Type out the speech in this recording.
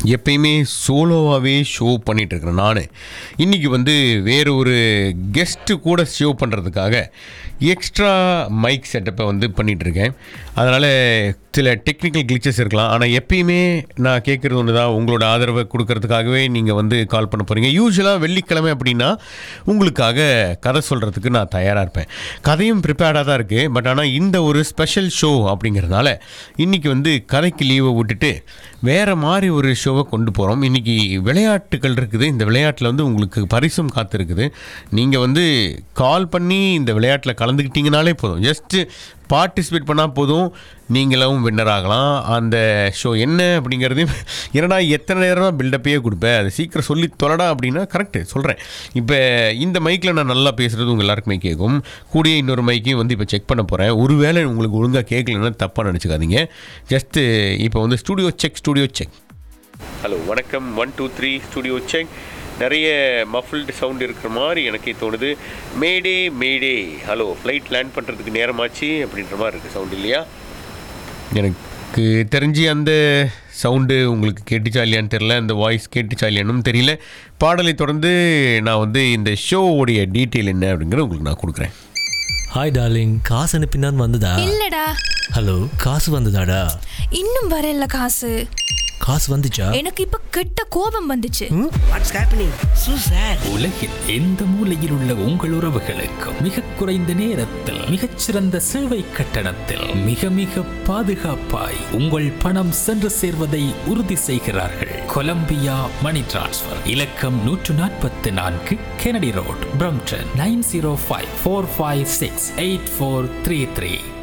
எப்பயுமே சோலோவாகவே ஷோ பண்ணிகிட்டு இருக்கிறேன் நான் இன்றைக்கி வந்து வேறு ஒரு கெஸ்ட்டு கூட ஷோ பண்ணுறதுக்காக எக்ஸ்ட்ரா மைக் செட்டப்பை வந்து பண்ணிகிட்டு இருக்கேன் அதனால் சில டெக்னிக்கல் கிளிச்சஸ் இருக்கலாம் ஆனால் எப்பயுமே நான் கேட்குறது ஒன்று தான் உங்களோட ஆதரவை கொடுக்கறதுக்காகவே நீங்கள் வந்து கால் பண்ண போகிறீங்க யூஸ்வலாக வெள்ளிக்கிழமை அப்படின்னா உங்களுக்காக கதை சொல்கிறதுக்கு நான் தயாராக இருப்பேன் கதையும் ப்ரிப்பேர்டாக தான் இருக்குது பட் ஆனால் இந்த ஒரு ஸ்பெஷல் ஷோ அப்படிங்கிறதுனால இன்றைக்கி வந்து கதைக்கு லீவை விட்டுட்டு வேறு மாதிரி ஒரு ஷோவை கொண்டு போகிறோம் இன்றைக்கி விளையாட்டுகள் இருக்குது இந்த விளையாட்டில் வந்து உங்களுக்கு பரிசும் காத்திருக்குது நீங்கள் வந்து கால் பண்ணி இந்த விளையாட்டில் கலந்துக்கிட்டீங்கனாலே போதும் ஜஸ்ட்டு பார்ட்டிசிபேட் பண்ணால் போதும் நீங்களும் வின்னர் ஆகலாம் அந்த ஷோ என்ன அப்படிங்கிறதையும் என்னடா எத்தனை நேரம் தான் பில்டப்பே கொடுப்பேன் அது சீக்கிரம் சொல்லி தொலைடா அப்படின்னா கரெக்டு சொல்கிறேன் இப்போ இந்த மைக்கில் நான் நல்லா பேசுகிறது உங்கள் எல்லாருக்குமே கேட்கும் கூடிய இன்னொரு மைக்கையும் வந்து இப்போ செக் பண்ண போகிறேன் ஒருவேளை உங்களுக்கு ஒழுங்காக கேட்கலன்னா தப்பாக நினச்சிக்காதீங்க ஜஸ்ட்டு இப்போ வந்து studio check studio check hello வணக்கம் one two three studio check நிறைய மஃபிள்டு சவுண்ட் இருக்கிற மாதிரி எனக்கே தோணுது mayday mayday hello flight land பண்ணுறதுக்கு நேரமாச்சு அப்படின்ற மாதிரி இருக்குது சவுண்ட் இல்லையா எனக்கு தெரிஞ்சு அந்த சவுண்டு உங்களுக்கு கேட்டுச்சா இல்லையான்னு தெரில அந்த வாய்ஸ் கேட்டுச்சா இல்லையானும் தெரியல பாடலை தொடர்ந்து நான் வந்து இந்த ஷோவுடைய டீட்டெயில் என்ன அப்படிங்கிறத உங்களுக்கு நான் கொடுக்குறேன் ஹாய் டார்லிங் காசு அனுப்பினான் வந்ததா இல்லடா ஹலோ காசு வந்ததாடா இன்னும் வரல காசு காசு வந்துச்சா எனக்கு இப்ப கெட்ட கோபம் வந்துச்சு வாட்ஸ் ஹேப்பனிங் சூ சார் உலகில் எந்த மூலையில் உள்ள உங்கள் உறவுகளுக்கு மிக குறைந்த நேரத்தில் மிகச்சிறந்த சேவை கட்டணத்தில் மிக மிக பாதுகாப்பாய் உங்கள் பணம் சென்று சேர்வதை உறுதி செய்கிறார்கள் கொலம்பியா மணி டிரான்ஸ்ஃபர் இலக்கம் நூற்று நாற்பத்தி நான்கு Kennedy road Brampton nine zero five four five six eight four three three